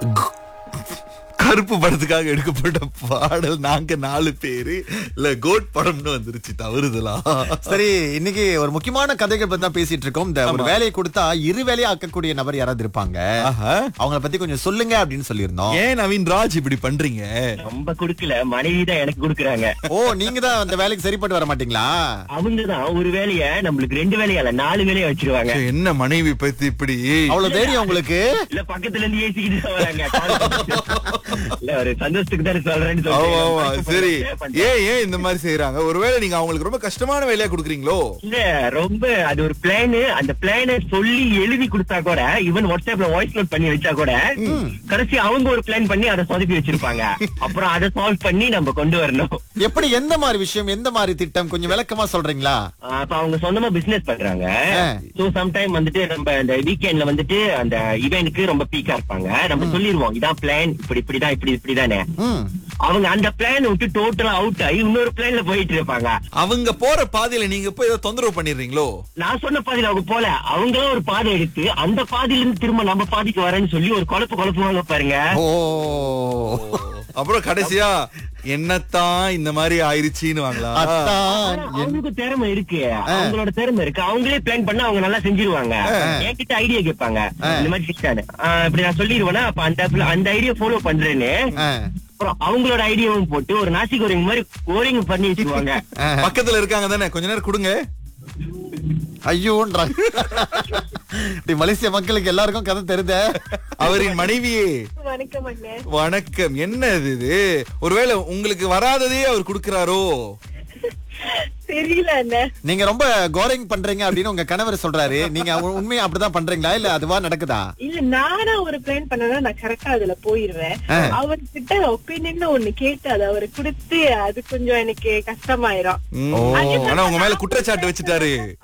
கருப்பு படத்துக்காக எடுக்கப்பட்ட பாடல் நாங்க நாலு பேரு இல்ல கோட் படம்னு வந்துருச்சு தவறுதலா சரி இன்னைக்கு ஒரு முக்கியமான கதைகள் பத்தி தான் பேசிட்டு இருக்கோம் இந்த ஒரு வேலையை கொடுத்தா இரு வேலையை ஆக்கக்கூடிய நபர் யாராவது இருப்பாங்க ஆஹா. அவங்கள பத்தி கொஞ்சம் சொல்லுங்க அப்படின்னு சொல்லியிருந்தோம் ஏன் நவீன் ராஜ் இப்படி பண்றீங்க ரொம்ப குடுக்கல மனைவி தான் எனக்கு குடுக்குறாங்க ஓ நீங்க தான் அந்த வேலைக்கு சரிப்பட்டு வர மாட்டீங்களா அவங்க தான் ஒரு வேலைய நம்மளுக்கு ரெண்டு வேலையா இல்ல நாலு வேலையா வச்சிருவாங்க சே, என்ன மனைவி பத்தி இப்படி அவ்வளவு தைரியம் உங்களுக்கு இல்ல பக்கத்துல இருந்து ஏசிக்கிட்டு தான் வராங்க இல்ல ஒரு சந்தோஷத்துக்கு தான் சொல்றேன்னு ஆமா, ஆமா. சொல்றேன். சரி பண்றேன். ஏன் ஏன் இந்த மாதிரி செய்யறாங்க ஒருவேளை நீங்க அவங்களுக்கு ரொம்ப கஷ்டமான வேலையா கொடுக்குறீங்களோ இல்ல ரொம்ப அது ஒரு பிளான் அந்த பிளான சொல்லி எழுதி கொடுத்தா கூட ஈவன் வாட்ஸ்அப்ல வாய்ஸ் நோட் பண்ணி வச்சா கூட கடைசி அவங்க ஒரு பிளான் பண்ணி அதை சொதப்பி வச்சிருப்பாங்க அப்புறம் அதை சால்வ் பண்ணி நம்ம கொண்டு வரணும் எப்படி எந்த மாதிரி விஷயம் எந்த மாதிரி திட்டம் கொஞ்சம் விளக்கமா சொல்றீங்களா ஆஹ் அப்ப அவங்க சொந்தமா பிசினஸ் பண்றாங்க ஆ. சோ சம்டைம் வந்துட்டு நம்ம இந்த வீக்கெண்ட்ல வந்துட்டு அந்த இவெண்ட்க்கு ரொம்ப பீக்கா இருப்பாங்க நம்ம சொல்லிருவோம் இதான் பிளான் இப்படி இப்படிதான் இப்படி இப்படிதானே ம் அவங்க அந்த பிளான் விட்டு டோட்டலா அவுட் ஆகி இன்னொரு பிளான்ல போயிட்டு இருப்பாங்க அவங்க போற பாதையில நீங்க போய் ஏதோ தொந்தரவு பண்ணிடுறீங்களோ நான் சொன்ன பாதையில அவங்க போல அவங்களும் ஒரு பாதை எடுத்து அந்த பாதையில இருந்து திரும்ப நம்ம பாதைக்கு வரேன்னு சொல்லி ஒரு குழப்பு குழப்புவாங்க பாருங்க ஓ அப்புறம் கடைசியா என்னத்தான் இந்த மாதிரி ஆயிருச்சுன்னு வாங்களா அத்தான் ஆனா அவங்களுக்கு திறமை இருக்கு அவங்களோட திறமை இருக்கு அவங்களே பிளான் பண்ண அவங்க நல்லா செஞ்சிருவாங்க என்கிட்ட ஐடியா கேட்பாங்க இந்த மாதிரி சிஸ்டானு இப்படி நான் சொல்லிடுவேன்னா அப்ப அந்த இடத்துல அந்த ஐடியா ஃபாலோ பண்றேன்னு ஆ. அப்புறம் அவங்களோட ஐடியாவும் போட்டு ஒரு நாசி கோரிங் மாதிரி கோரிங் பண்ணி வச்சிருவாங்க பக்கத்துல இருக்காங்க தானே கொஞ்ச நேரம் கொடுங்க ஐயோன்றாங்க இப்படி மலேசிய மக்களுக்கு எல்லாருக்கும் கதை தெரியுதே அவரின் மனைவியே வணக்கம் அண்ணே வணக்கம் என்ன இது இது ஒருவேளை உங்களுக்கு வராததே அவர் கொடுக்கறாரோ தெரியல அண்ணே நீங்க ரொம்ப கோரிங் பண்றீங்க அப்படின்னு உங்க கணவர் சொல்றாரு நீங்க உ- உண்மையா அப்படிதான் பண்றீங்களா இல்ல அதுவா நடக்குதா இல்ல நானா ஒரு பிளான் பண்ணனா நான் கரெக்டா அதுல போயிருவேன் ஆ. அவர்கிட்ட ஒப்பீனியன் ஒண்ணு கேட்டு அது அவரு கொடுத்து அது கொஞ்சம் எனக்கு கஷ்டமாயிரும் ம். ஆனா உங்க மேல குற்றச்சாட்டு வச்சுட்டாரு